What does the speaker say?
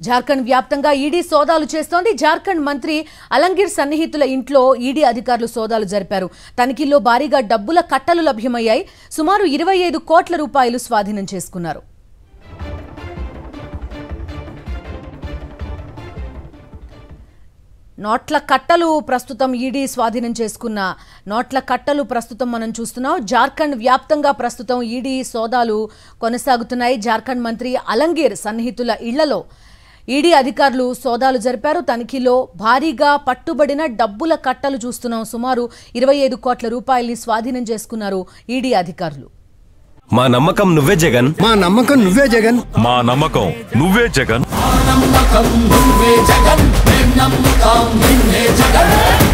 జార్ఖండ్ వ్యాప్తంగా ఈడీ సోదాలు చేస్తోంది జార్ఖండ్ మంత్రి అలంగిర్ సన్నిహితుల ఇంట్లో ఈడీ అధికారులు సోదాలు జరిపారు తనిఖీల్లో భారీగా డబ్బుల కట్టలు లభ్యమయ్యాయి సుమారు ఇరవై ఐదు కోట్ల రూపాయలు స్వాధీనం చేసుకున్నారు నోట్ల కట్టలు ప్రస్తుతం ఈడీ స్వాధీనం చేసుకున్న నోట్ల కట్టలు ప్రస్తుతం మనం చూస్తున్నాం జార్ఖండ్ వ్యాప్తంగా ప్రస్తుతం ఈడీ సోదాలు కొనసాగుతున్నాయి జార్ఖండ్ మంత్రి అలంగీర్ సన్నిహితుల ఇళ్లలో ఈడీ అధికారులు సోదాలు జరిపారు తనిఖీలో భారీగా పట్టుబడిన డబ్బుల కట్టలు చూస్తున్నాం సుమారు ఇరవై ఐదు కోట్ల రూపాయల్ని స్వాధీనం చేసుకున్నారు ఈడీ అధికారులు మా నమ్మకం నువ్వే జగన్ మా నమ్మకం నువ్వే జగన్ మా నమ్మకం నువ్వే జగన్ నమ్మకం నువ్వే జగన్ మేం నమ్ముతాం నిన్నే జగన్